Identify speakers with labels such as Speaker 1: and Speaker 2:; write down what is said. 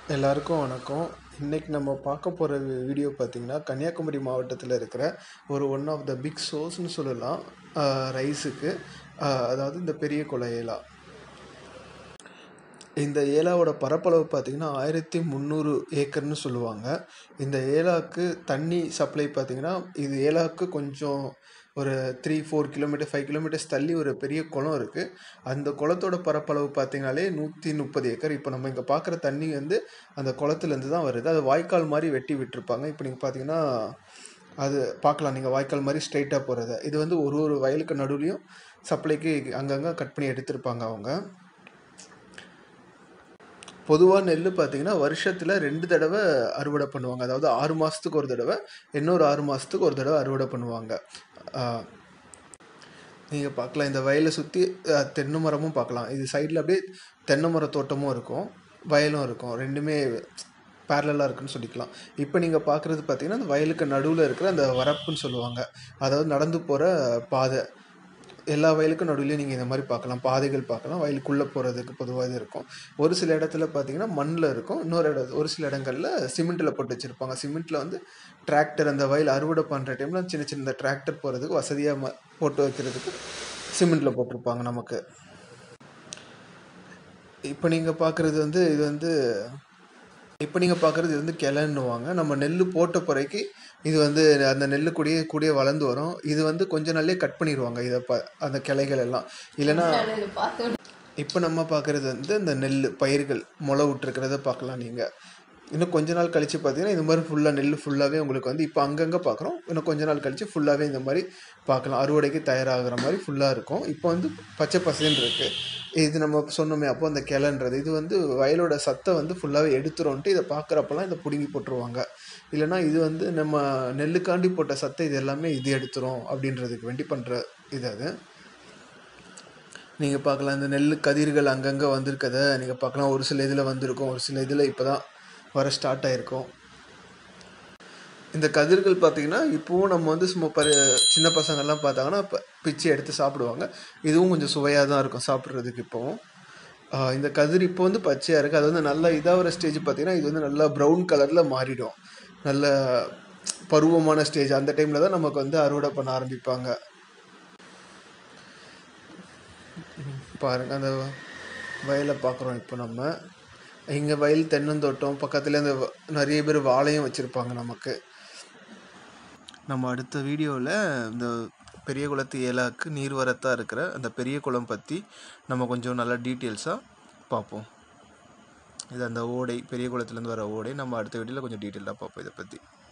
Speaker 1: எல்லாருக்கும் வணக்கம் இன்னைக்கு நம்ம பார்க்க போகிற வீடியோ பார்த்திங்கன்னா கன்னியாகுமரி மாவட்டத்தில் இருக்கிற ஒரு ஒன் ஆஃப் த பிக் சோர்ஸ்னு சொல்லலாம் ரைஸுக்கு அதாவது இந்த பெரிய குளம் ஏலா இந்த ஏலாவோட பரப்பளவு பார்த்திங்கன்னா ஆயிரத்தி முந்நூறு ஏக்கர்னு சொல்லுவாங்க இந்த ஏலாவுக்கு தண்ணி சப்ளை பார்த்திங்கன்னா இது ஏலாவுக்கு கொஞ்சம் ஒரு three four kilometre five kilometres தள்ளி ஒரு பெரிய குளம் இருக்குது அந்த குளத்தோட பரப்பளவு பார்த்திங்கனாலே நூற்றி முப்பது ஏக்கர் இப்போ நம்ம இங்கே பார்க்குற தண்ணி வந்து அந்த குளத்துலேருந்து தான் வருது அது வாய்க்கால் மாதிரி வெட்டி விட்டுருப்பாங்க இப்போ நீங்கள் பார்த்தீங்கன்னா அது பார்க்கலாம் நீங்கள் வாய்க்கால் மாதிரி ஸ்ட்ரைட்டாக போகிறத இது வந்து ஒரு ஒரு வயலுக்கு நடுவுலையும் சப்ளைக்கு அங்கங்கே கட் பண்ணி எடுத்திருப்பாங்க அவங்க பொதுவாக நெல் பார்த்தீங்கன்னா வருஷத்தில் ரெண்டு தடவை அறுவடை பண்ணுவாங்க அதாவது ஆறு மாதத்துக்கு ஒரு தடவை இன்னொரு ஆறு மாதத்துக்கு ஒரு தடவை அறுவடை பண்ணுவாங்க நீங்கள் பார்க்கலாம் இந்த வயலை சுற்றி தென்னை மரமும் பார்க்கலாம் இது சைடில் அப்படியே தென்னை மர தோட்டமும் இருக்கும் வயலும் இருக்கும் ரெண்டுமே பேரலாக இருக்குன்னு சொல்லிக்கலாம் இப்போ நீங்கள் பார்க்குறது பார்த்தீங்கன்னா அந்த வயலுக்கு நடுவில் இருக்கிற அந்த வரப்புன்னு சொல்லுவாங்க அதாவது நடந்து போகிற பாதை எல்லா வயலுக்கும் நடுவுலையும் நீங்கள் இந்த மாதிரி பார்க்கலாம் பாதைகள் பார்க்கலாம் வயலுக்குள்ளே போகிறதுக்கு பொதுவாக இது இருக்கும் ஒரு சில இடத்துல பார்த்தீங்கன்னா மண்ணில் இருக்கும் இன்னொரு இட ஒரு சில இடங்களில் சிமெண்ட்டில் போட்டு வச்சுருப்பாங்க சிமெண்ட்டில் வந்து டிராக்டர் அந்த வயல் அறுவடை பண்ணுற டைமில் சின்ன சின்ன டிராக்டர் போகிறதுக்கு வசதியாக ம போட்டு வைக்கிறதுக்கு சிமெண்ட்டில் போட்டிருப்பாங்க நமக்கு இப்போ நீங்கள் பார்க்குறது வந்து இது வந்து இப்போ நீங்கள் பார்க்குறது இது வந்து கிளைன்னுவாங்க நம்ம நெல் போட்ட பிறகு இது வந்து அந்த நெல் கூடயே கூடயே வளர்ந்து வரும் இது வந்து கொஞ்ச நாள்லேயே கட் பண்ணிடுவாங்க இதை ப அந்த கிளைகள் எல்லாம் இல்லைன்னா இப்போ நம்ம பார்க்குறது வந்து இந்த நெல் பயிர்கள் முளை விட்டுருக்கிறத பார்க்கலாம் நீங்கள் இன்னும் கொஞ்ச நாள் கழித்து பார்த்தீங்கன்னா இந்த மாதிரி ஃபுல்லாக நெல் ஃபுல்லாகவே உங்களுக்கு வந்து இப்போ அங்கங்கே பார்க்குறோம் இன்னும் கொஞ்ச நாள் கழித்து ஃபுல்லாகவே இந்த மாதிரி பார்க்கலாம் அறுவடைக்கு தயாராகிற மாதிரி ஃபுல்லாக இருக்கும் இப்போ வந்து பச்சை பசேன்னு இருக்குது இது நம்ம சொன்னோமே அப்போ அந்த கிளைன்றது இது வந்து வயலோட சத்தை வந்து ஃபுல்லாகவே எடுத்துரும்ன்ட்டு இதை பார்க்குறப்பெல்லாம் இதை பிடுங்கி போட்டுருவாங்க இல்லைனா இது வந்து நம்ம நெல்லுக்காண்டி போட்ட சத்தை இது எல்லாமே இது எடுத்துரும் அப்படின்றதுக்கு வேண்டி பண்ணுற இது அது நீங்கள் பார்க்கலாம் இந்த நெல் கதிர்கள் அங்கங்கே வந்திருக்கதை நீங்கள் பார்க்கலாம் ஒரு சில இதில் வந்திருக்கும் ஒரு சில இதில் இப்போ தான் வர ஸ்டார்ட் ஆகிருக்கும் இந்த கதிர்கள் பார்த்திங்கன்னா இப்போவும் நம்ம வந்து சும்மா பரு சின்ன பசங்கள்லாம் பார்த்தாங்கன்னா இப்போ பிச்சு எடுத்து சாப்பிடுவாங்க இதுவும் கொஞ்சம் சுவையாக தான் இருக்கும் சாப்பிட்றதுக்கு இப்போவும் இந்த கதிர் இப்போ வந்து பச்சையாக இருக்குது அது வந்து நல்லா இதாகிற ஸ்டேஜ் பார்த்திங்கன்னா இது வந்து நல்லா ப்ரௌன் கலரில் மாறிடும் நல்ல பருவமான ஸ்டேஜ் அந்த டைமில் தான் நமக்கு வந்து அறுவடை பண்ண ஆரம்பிப்பாங்க பாருங்கள் அந்த வயலை பார்க்குறோம் இப்போ நம்ம இங்கே வயல் தென்னந்தோட்டம் பக்கத்தில் இந்த நிறைய பேர் வாழையும் வச்சுருப்பாங்க நமக்கு நம்ம அடுத்த வீடியோவில் இந்த பெரிய குளத்து ஏலாக்கு நீர்வரத்தாக இருக்கிற அந்த பெரிய குளம் பற்றி நம்ம கொஞ்சம் நல்லா டீட்டெயில்ஸாக பார்ப்போம் இது அந்த ஓடை பெரிய குளத்துலேருந்து வர ஓடை நம்ம அடுத்த வீடியோவில் கொஞ்சம் டீட்டெயிலாக பார்ப்போம் இதை பற்றி